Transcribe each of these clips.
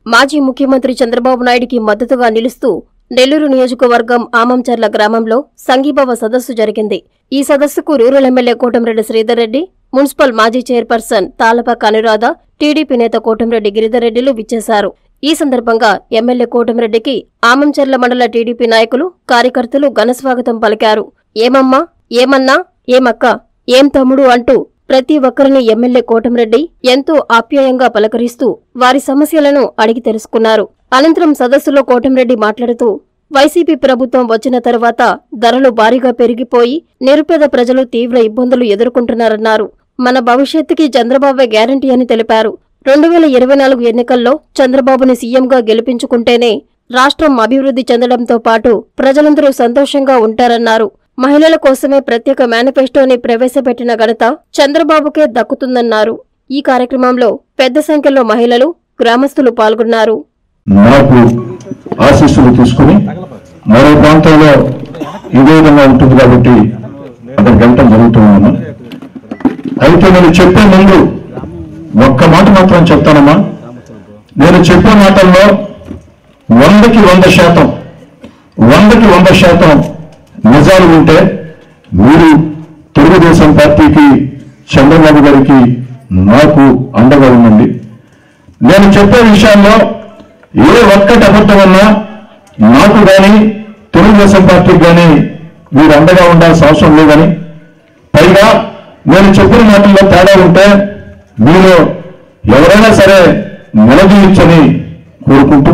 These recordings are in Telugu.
మాజీ ముఖ్యమంత్రి చంద్రబాబు నాయుడికి మద్దతుగా నిలుస్తూ నెల్లూరు నియోజకవర్గం ఆమంచర్ల గ్రామంలో సంఘీభావ సదస్సు జరిగింది ఈ సదస్సుకు rural MLA Kotamreddy Sridhar Reddy municipal మాజీ చైర్పర్సన్ తాలపాక అనురాధ టీడీపీ నేత కోటంరెడ్డి గిరిధర్ రెడ్డిలు విచ్చేశారు ఈ సందర్భంగా ఎమ్మెల్యే కోటంరెడ్డికి ఆమంచర్ల మండల టీడీపీ నాయకులు కార్యకర్తలు ఘనస్వాగతం పలికారు ఏమమ్మా ఏమన్నా ఏమక్క ఏం తమ్ముడు అంటూ ప్రతి ఒక్కరిని ఎమ్మెల్యే కోటంరెడ్డి ఎంతో ఆప్యాయంగా పలకరిస్తూ వారి సమస్యలను అడిగి తెలుసుకున్నారు అనంతరం సదస్సులో కోటంరెడ్డి మాట్లాడుతూ వైసీపీ ప్రభుత్వం వచ్చిన తరువాత ధరలు భారీగా పెరిగిపోయి నిరుపేద ప్రజలు తీవ్ర ఇబ్బందులు ఎదుర్కొంటున్నారన్నారు మన భవిష్యత్తుకి చంద్రబాబే గ్యారంటీ అని తెలిపారు రెండు వేల ఇరవై నాలుగు ఎన్నికల్లో చంద్రబాబుని సీఎంగా గెలిపించుకుంటేనే రాష్ట్రం అభివృద్ధి చెందడంతో పాటు ప్రజలందరూ సంతోషంగా ఉంటారన్నారు మహిళల కోసమే ప్రత్యేక మేనిఫెస్టోని ప్రవేశపెట్టిన ఘనత చంద్రబాబుకే దక్కుతుందన్నారు ఈ కార్యక్రమంలో పెద్ద సంఖ్యలో మహిళలు గ్రామస్తులు పాల్గొన్నారు నాకు ఆశీస్సులు తీసుకుని మరో ప్రాంతంలో ఇదే విధంగా ఉంటుంది కాబట్టి అక్కడికి వెళ్ళటం జరుగుతున్నాను అయితే నేను చెప్పే ముందు ఒక్క మాట మాత్రం చెప్తానమ్మా నేను చెప్పే మాటల్లో వందకి వంద శాతం వందకి వంద శాతం నిజాలు ఉంటే మీరు తెలుగుదేశం పార్టీకి చంద్రబాబు గారికి నాకు అండగా ఉండండి నేను చెప్పే విషయాల్లో ఏ ఒక్కటి అబద్ధం ఉన్నా నాకు గాని తెలుగుదేశం పార్టీకి గాని మీరు అండగా ఉండాల్సిన అవసరం లేదని పైగా నేను చెప్పిన మాటల్లో తేడా ఉంటే మీరు ఎవరైనా సరే నిలదీయచ్చని కోరుకుంటూ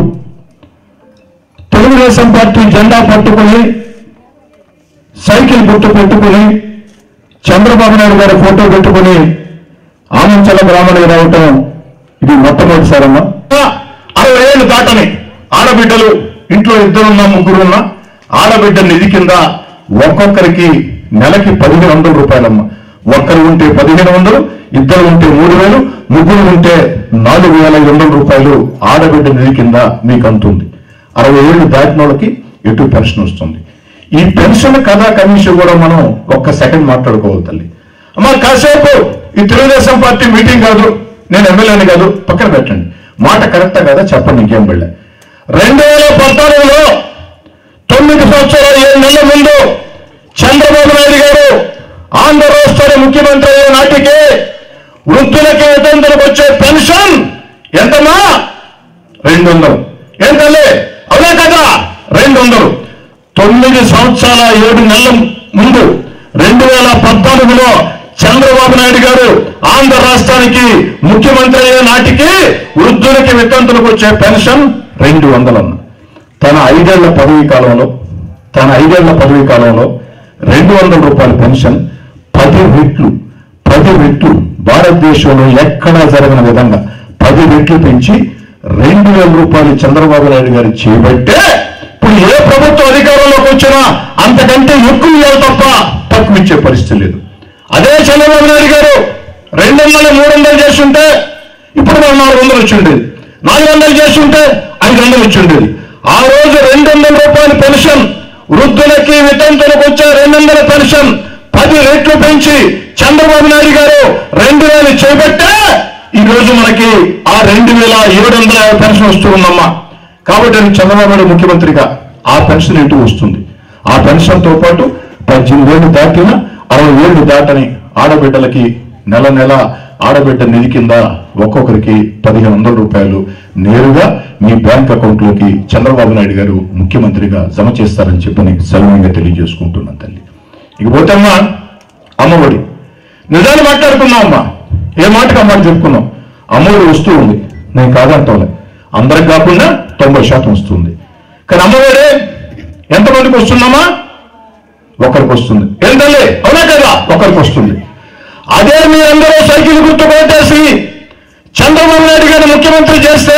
తెలుగుదేశం పార్టీ జెండా పట్టుకుని సైకిల్ గుర్తు పెట్టుకుని చంద్రబాబు నాయుడు గారి ఫోటో పెట్టుకుని ఆమంచల గ్రామానికి రావటం ఇది మొట్టమొదటిసారమ్మా అరవై ఏళ్ళు దాటని ఆడబిడ్డలు ఇంట్లో ఇద్దరున్నా ముగ్గురున్నా ఆడబిడ్డ నిధి కింద ఒక్కొక్కరికి నెలకి పదిహేను వందల రూపాయలమ్మ ఒక్కరు ఉంటే పదిహేను వందలు ఇద్దరు ఉంటే మూడు వేలు ముగ్గురు ఉంటే నాలుగు వేల ఐదు వందల రూపాయలు ఆడబిడ్డ నిధి కింద మీకు అందుతుంది అరవై ఏళ్ళు దాటిన వాళ్ళకి ఎటు పెన్షన్ వస్తుంది ఈ పెన్షన్ కథా కనీసం కూడా మనం ఒక్క సెకండ్ మాట్లాడుకోవాలి తల్లి అమ్మా కాసేపు ఈ తెలుగుదేశం పార్టీ మీటింగ్ కాదు నేను ఎమ్మెల్యేని కాదు పక్కన పెట్టండి మాట కరెక్టా కదా చెప్పండి ఇంకేం వెళ్ళా రెండు వేల పద్నాలుగులో తొమ్మిది సంవత్సరాలు ఏడు నెలల ముందు చంద్రబాబు నాయుడు గారు ఆంధ్ర రాష్ట్ర ముఖ్యమంత్రి అయ్యే నాటికి వృద్ధులకి వితంతులకు వచ్చే పెన్షన్ ఎంతమా రెండు వందలు ఏంటల్లే అవునా కదా రెండు వందలు తొమ్మిది సంవత్సరాల ఏడు నెలల ముందు రెండు వేల పద్నాలుగులో చంద్రబాబు నాయుడు గారు ఆంధ్ర రాష్ట్రానికి ముఖ్యమంత్రి అయ్యే నాటికి వృద్ధులకి వితంతులకు వచ్చే పెన్షన్ రెండు వందలన్న తన ఐదేళ్ల పదవీ కాలంలో తన ఐదేళ్ల పదవీ కాలంలో రెండు వందల రూపాయల పెన్షన్ పది రెట్లు పది రెట్లు భారతదేశంలో ఎక్కడా జరగని విధంగా పది రెట్లు పెంచి రెండు వేల రూపాయలు చంద్రబాబు నాయుడు గారు చేయబట్టే ఇప్పుడు ఏ ప్రభుత్వం అధికారంలోకి వచ్చినా అంతకంటే ఎక్కువ ఇవ్వాలి తప్ప తక్కువ ఇచ్చే పరిస్థితి లేదు అదే చంద్రబాబు నాయుడు గారు రెండు వందలు మూడు వందలు చేస్తుంటే ఇప్పుడు మనం నాలుగు వందలు వచ్చి ఉండేది నాలుగు వందలు చేస్తుంటే ఐదు వందలు వచ్చి ఉండేది ఆ రోజు రెండు వందల రూపాయల పెన్షన్ వృద్ధులకి వితంతులకు వచ్చే రెండు వందల పెన్షన్ పది రెట్లు పెంచి చంద్రబాబు నాయుడు గారు రెండు వేలు చేపట్టే ఈ రోజు మనకి ఆ రెండు వేల ఏడు వందల యాభై పెన్షన్ వస్తూ ఉందమ్మా కాబట్టి నేను చంద్రబాబు నాయుడు ముఖ్యమంత్రిగా ఆ పెన్షన్ ఇంటూ వస్తుంది ఆ పెన్షన్ తో పాటు పద్దెనిమిది ఏళ్ళు దాటిన అరవై ఏళ్ళు దాటని ఆడబిడ్డలకి నెల నెల ఆడబిడ్డ నిధి కింద ఒక్కొక్కరికి పదిహేను వందల రూపాయలు నేరుగా మీ బ్యాంక్ అకౌంట్ లోకి చంద్రబాబు నాయుడు గారు ముఖ్యమంత్రిగా జమ చేస్తారని చెప్పని సలవంగా తెలియజేసుకుంటున్నాను తల్లి ఇకపోతే అమ్మా అమ్మఒడి నిజాలు మాట్లాడుకున్నాం అమ్మా ఏ మాటకు అమ్మ చెప్పుకున్నాం అమ్మఒడి వస్తూ ఉంది నేను కాదంటాలే అందరికి కాకుండా తొంభై శాతం వస్తుంది కానీ అమ్మఒడి ఎంతమందికి వస్తుందమ్మా ఒకరికి వస్తుంది ఏంటండి అవునా కదా ఒకరికి వస్తుంది అదే మీరందరూ సైకిల్ గుర్తు కొట్టేసి చంద్రబాబు నాయుడు గారిని ముఖ్యమంత్రి చేస్తే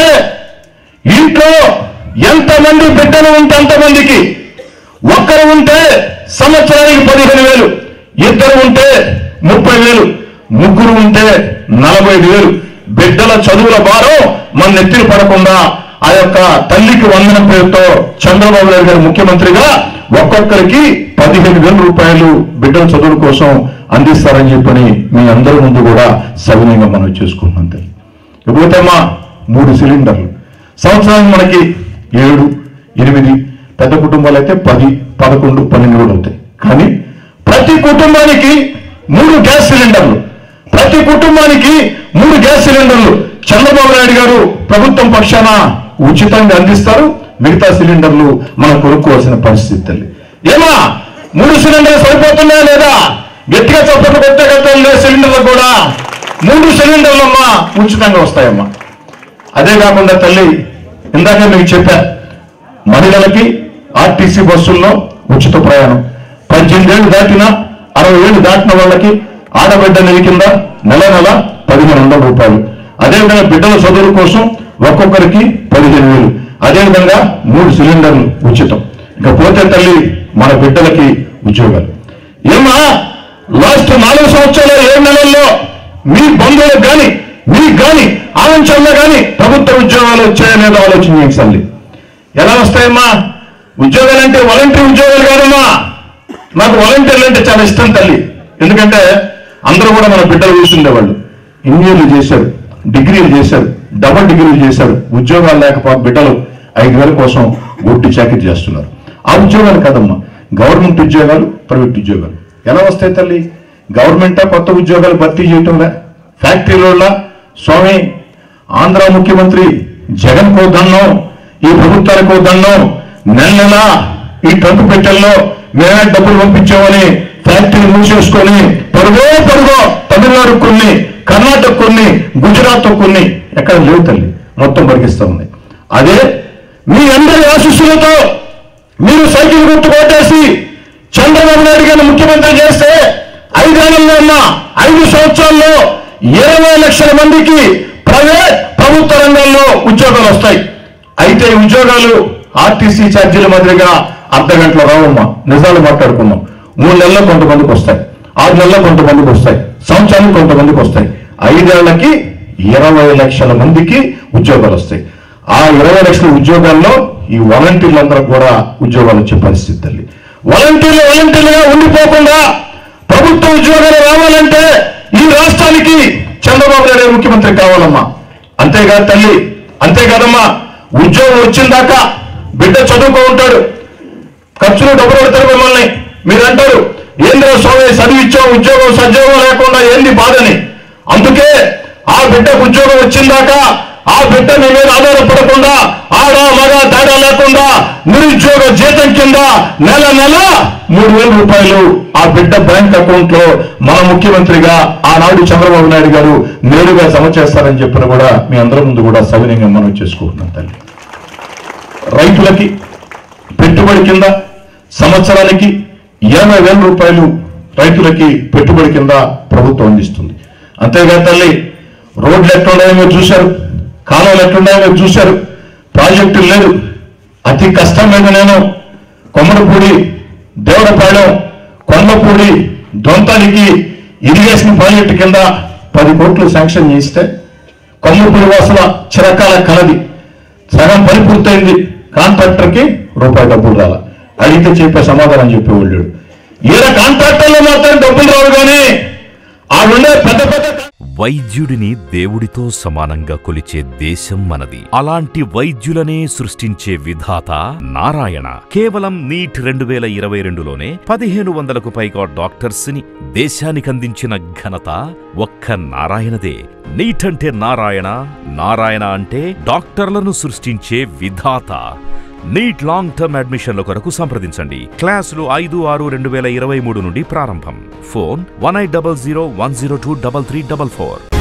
ఇంట్లో ఎంతమంది బిడ్డలు ఉంటే అంతమందికి ఒక్కరు ఉంటే సంవత్సరానికి పదిహేను వేలు ఇద్దరు ఉంటే ముప్పై వేలు ముగ్గురు ఉంటే నలభై ఐదు వేలు బిడ్డల చదువుల భారం మన నెత్తిన పడకుండా ఆ యొక్క తల్లికి వందన పేరుతో చంద్రబాబు నాయుడు గారు ముఖ్యమంత్రిగా ఒక్కొక్కరికి పదిహేను వేల రూపాయలు బిడ్డల చదువుల కోసం అందిస్తారని చెప్పని మీ అందరి ముందు కూడా సవినయంగా మనం చేసుకుంటున్నాం తల్లి ఇకపోతే అమ్మా మూడు సిలిండర్లు సంవత్సరానికి మనకి ఏడు ఎనిమిది పెద్ద కుటుంబాలు అయితే పది పదకొండు పన్నెండు కూడా అవుతాయి కానీ ప్రతి కుటుంబానికి మూడు గ్యాస్ సిలిండర్లు ప్రతి కుటుంబానికి మూడు గ్యాస్ సిలిండర్లు చంద్రబాబు నాయుడు గారు ప్రభుత్వం పక్షాన ఉచితంగా అందిస్తారు మిగతా సిలిండర్లు మనం కొనుక్కోవాల్సిన పరిస్థితి తల్లి ఏమా మూడు సిలిండర్లు సరిపోతున్నాయా లేదా గట్టిగా చప్పట్లు కొట్టే గట్టలే సిలిండర్లు కూడా మూడు సిలిండర్లు అమ్మా ఉచితంగా వస్తాయమ్మా అదే కాకుండా తల్లి ఇందాక మీకు చెప్పా మహిళలకి ఆర్టీసీ బస్సుల్లో ఉచిత ప్రయాణం పద్దెనిమిది ఏళ్ళు దాటినా అరవై ఏళ్ళు దాటిన వాళ్ళకి ఆడబిడ్డ నెల కింద నెల నెల పదిహేను వందల రూపాయలు అదేవిధంగా బిడ్డల చదువుల కోసం ఒక్కొక్కరికి పదిహేను వేలు అదేవిధంగా మూడు సిలిండర్లు ఉచితం ఇక పోతే తల్లి మన బిడ్డలకి ఉద్యోగాలు ఏమా లాస్ట్ నాలుగు సంవత్సరాలు ఏడు నెలల్లో మీ బంధువులకు కానీ మీకు కానీ ఆలోచనలో కానీ ప్రభుత్వ ఉద్యోగాలు వచ్చాయనేది ఆలోచన చేయండి ఎలా వస్తాయమ్మా ఉద్యోగాలంటే వాలంటీర్ ఉద్యోగాలు కాదమ్మా నాకు వాలంటీర్లు అంటే చాలా ఇష్టం తల్లి ఎందుకంటే అందరూ కూడా మన బిడ్డలు చూస్తుండేవాళ్ళు ఇంజనీర్లు చేశారు డిగ్రీలు చేశారు డబుల్ డిగ్రీలు చేశారు ఉద్యోగాలు లేకపోతే బిడ్డలు ఐదు వేల కోసం గొట్టి చాకరీ చేస్తున్నారు ఆ ఉద్యోగాలు కాదమ్మా గవర్నమెంట్ ఉద్యోగాలు ప్రైవేట్ ఉద్యోగాలు ఎలా వస్తాయి తల్లి గవర్నమెంటా కొత్త ఉద్యోగాలు భర్తీ చేయటంలా ఫ్యాక్టరీలో స్వామి ఆంధ్ర ముఖ్యమంత్రి జగన్ కో దండం ఈ ప్రభుత్వాలకు దండం నెల నెల ఈ ట్రంప్ పెట్టెల్లో మేమే డబ్బులు పంపించామని ఫ్యాక్టరీ మూసేసుకొని పరుగో పరుగో తమిళనాడు కొన్ని కర్ణాటక కొన్ని గుజరాత్ కొన్ని ఎక్కడ లేవు తల్లి మొత్తం బరికిస్తా ఉంది అదే మీ అందరి ఆశీస్సులతో మీరు సైకిల్ గుర్తు కొట్టేసి చంద్రబాబు నాయుడు గారిని ముఖ్యమంత్రి చేస్తే ఐదేళ్లలో ఉన్న ఐదు సంవత్సరాల్లో ఇరవై లక్షల మందికి ప్రైవేట్ ప్రభుత్వ రంగంలో ఉద్యోగాలు వస్తాయి అయితే ఈ ఉద్యోగాలు ఆర్టీసీ ఛార్జీల మాదిరిగా అర్ధ గంటలో రావమ్మా నిజాలు మాట్లాడుకున్నాం మూడు నెలల్లో కొంతమందికి వస్తాయి ఆరు నెలల్లో కొంతమందికి వస్తాయి సంవత్సరానికి కొంతమందికి వస్తాయి ఐదేళ్లకి ఇరవై లక్షల మందికి ఉద్యోగాలు వస్తాయి ఆ ఇరవై లక్షల ఉద్యోగాల్లో ఈ వాలంటీర్లందరూ కూడా ఉద్యోగాలు వచ్చే పరిస్థితి తల్లి వాలంటీర్లు వాలంటీర్లుగా ఉండిపోకుండా ప్రభుత్వ ఉద్యోగాలు రావాలంటే ఈ రాష్ట్రానికి చంద్రబాబు నాయుడు ముఖ్యమంత్రి కావాలమ్మా అంతేకాదు తల్లి అంతేకాదమ్మా ఉద్యోగం వచ్చిన దాకా బిడ్డ చదువుకో ఉంటాడు ఖర్చులు డబ్బులు పెడతారు మిమ్మల్ని మీరు అంటారు ఏంద్ర స్వామి చదివిచ్చావు ఉద్యోగం సద్యోగం లేకుండా ఏంది బాధని అందుకే ఆ బిడ్డకు ఉద్యోగం వచ్చిందాకా ఆ బిడ్డ మీ మీద ఆధారపడకుండా ఆడ మగ తేడా లేకుండా నిరుద్యోగ జీతం కింద నెల నెల మూడు వేల రూపాయలు ఆ బిడ్డ బ్యాంక్ అకౌంట్ లో మన ముఖ్యమంత్రిగా ఆనాడు చంద్రబాబు నాయుడు గారు నేరుగా జమ చేస్తారని చెప్పిన కూడా మీ అందరి ముందు కూడా సవినయంగా మనం చేసుకుంటున్నాం తల్లి రైతులకి పెట్టుబడి కింద సంవత్సరానికి యాభై వేల రూపాయలు రైతులకి పెట్టుబడి కింద ప్రభుత్వం అందిస్తుంది అంతేగా తల్లి రోడ్లు ఎట్లున్నాయో మీరు చూశారు కాలువలు ఎట్లున్నాయో మీరు చూశారు ప్రాజెక్టులు లేదు అతి కష్టం మీద నేను కొమ్మరపూడి దేవరపాలెం కొండపూడి దొంతానికి ఇరిగేషన్ ప్రాజెక్టు కింద పది కోట్లు శాంక్షన్ చేస్తే కొమ్మపూడి వాసుల చిరకాల కలది సగం పని పూర్తయింది కాంట్రాక్టర్కి రూపాయి డబ్బులు రాల అడిగితే చెప్పే సమాధానం చెప్పేవాళ్ళు ఈయన కాంట్రాక్టర్లో మాత్రం డబ్బులు రావు కానీ ఆడుండే పెద్ద పెద్ద వైద్యుడిని దేవుడితో సమానంగా కొలిచే దేశం మనది అలాంటి వైద్యులనే సృష్టించే విధాత నారాయణ కేవలం నీట్ రెండు వేల ఇరవై రెండులోనే పదిహేను వందలకు పైగా డాక్టర్స్ ని దేశానికందించిన ఘనత ఒక్క నారాయణదే నీట్ అంటే నారాయణ నారాయణ అంటే డాక్టర్లను సృష్టించే విధాత నీట్ లాంగ్ టర్మ్ అడ్మిషన్ల కొరకు సంప్రదించండి క్లాసులు ఐదు ఆరు రెండు వేల ఇరవై మూడు నుండి ప్రారంభం phone one eight double zero one zero two double three double four